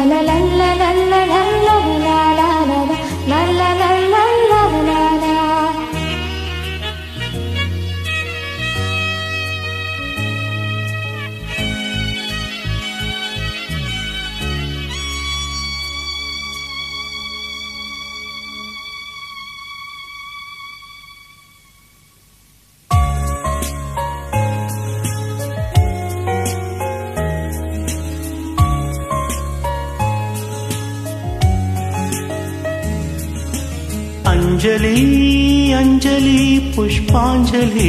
அஞ்சலி அஞ்சலி புஷ்பாஞ்சலி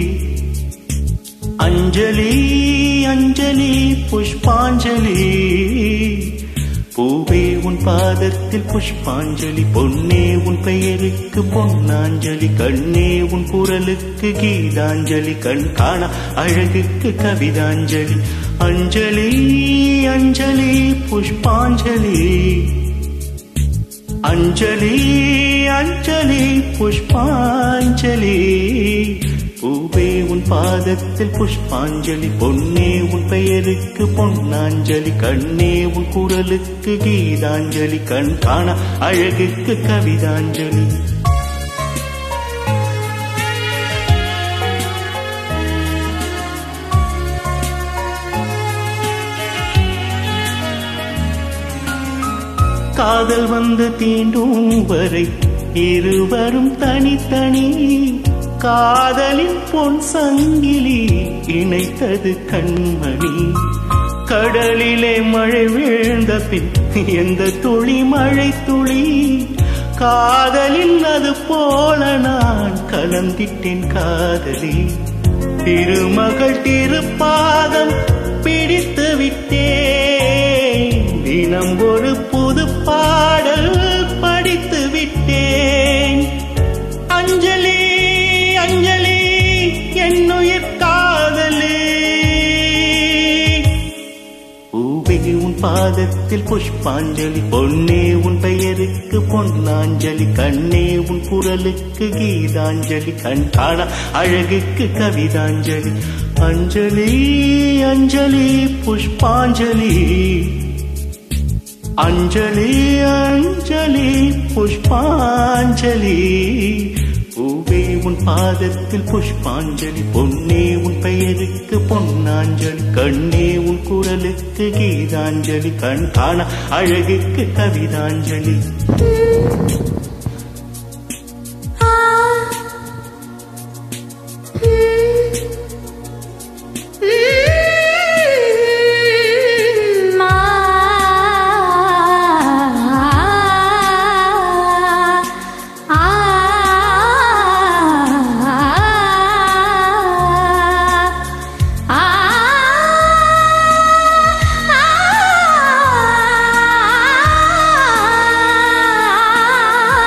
அஞ்சலி அஞ்சலி புஷ்பாஞ்சலி பூவே உன் பாதத்தில் புஷ்பாஞ்சலி பொன்னே உன் பெயருக்கு பொன்னாஞ்சலி கண்ணே உன் குரலுக்கு கீதாஞ்சலி கண் காண அழகுக்கு கவிதாஞ்சலி அஞ்சலி அஞ்சலி புஷ்பாஞ்சலி அஞ்சலி அஞ்சலி புஷ்பாஞ்சலி பூவே உன் பாதத்தில் புஷ்பாஞ்சலி பொன்னே உன் பெயருக்கு பொன்னாஞ்சலி கண்ணே உன் குரலுக்கு கீதாஞ்சலி கண் காண அழகுக்கு கவிதாஞ்சலி காதல் வந்து தீண்டும் வரை இருவரும் தனித்தனி காதலின் பொன் சங்கிலி இணைத்தது கண்மணி கடலிலே மழை வீழ்ந்த பின் எந்த துளி மழை துளி காதலில் அது போல நான் கலந்திட்டேன் காதலி திருமகள் திருப்பாதம் பிடித்து விட்டேன் தினம் ஒரு புது பாடல் படித்து விட்டேன் அஞ்சலி அஞ்சலி என்னுயிர் காதலி பூவே உன் பாதத்தில் புஷ்பாஞ்சலி பொன்னே உன் பெயருக்கு பொன்னாஞ்சலி கண்ணே உன் குரலுக்கு கீதாஞ்சலி கண் காண அழகுக்கு கவிதாஞ்சலி அஞ்சலி அஞ்சலி புஷ்பாஞ்சலி அஞ்சலி அஞ்சலி புஷ்பாஞ்சலி பூவே உன் பாதத்தில் புஷ்பாஞ்சலி பொன்னே உன் பெயருக்கு பொன்னாஞ்சலி கண்ணே உன் குரலுக்கு கீதாஞ்சலி கண் காண அழகுக்கு கவிதாஞ்சலி ஆ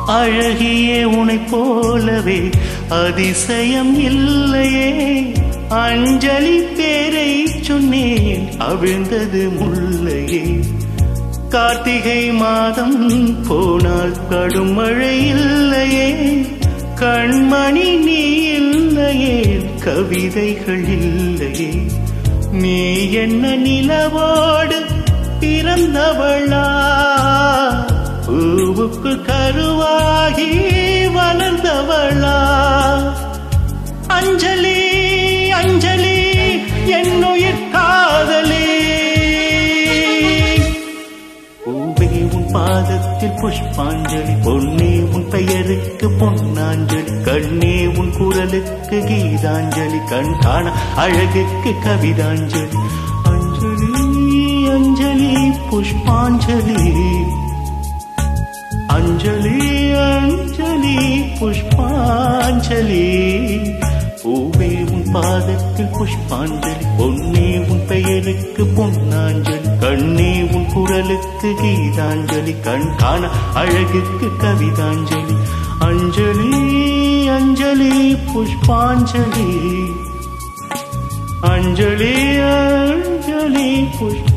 அழகிய உனை போலவே அதிசயம் இல்லையே அஞ்சலி பேரை சொன்னேன் அவிழ்ந்தது முல்லையே கார்த்திகை மாதம் போனால் கடும் மழை இல்லையே கண்மணி நீ இல்லையே கவிதைகள் இல்லையே நீ என்ன நிலவோடு பிறந்தவளா பூவுக்குள் கருவாகி வளர்ந்தவளா அஞ்சலி அஞ்சலி என்னுயிர் காதலே பூவே உன் பாதத்தில் புஷ்பாஞ்சலி பொன்னே உன் பெயருக்கு பொன்னாஞ்சலி கண்ணே உன் குரலுக்கு கீதாஞ்சலி கண் காண அழகுக்கு கவிதாஞ்சலி அஞ்சலி அஞ்சலி புஷ்பாஞ்சலி அஞ்சலி அஞ்சலி புஷ்பாஞ்சலி பூவே உன் பாதத்தில் புஷ்பாஞ்சலி பொன்னே உன் பெயருக்கு பொன்னாஞ்சலி கண்ணே உன் குரலுக்கு கீதாஞ்சலி கண் காண அழகுக்கு கவிதாஞ்சலி அஞ்சலி அஞ்சலி புஷ்பாஞ்சலி அஞ்சலி அஞ்சலி புஷ்ப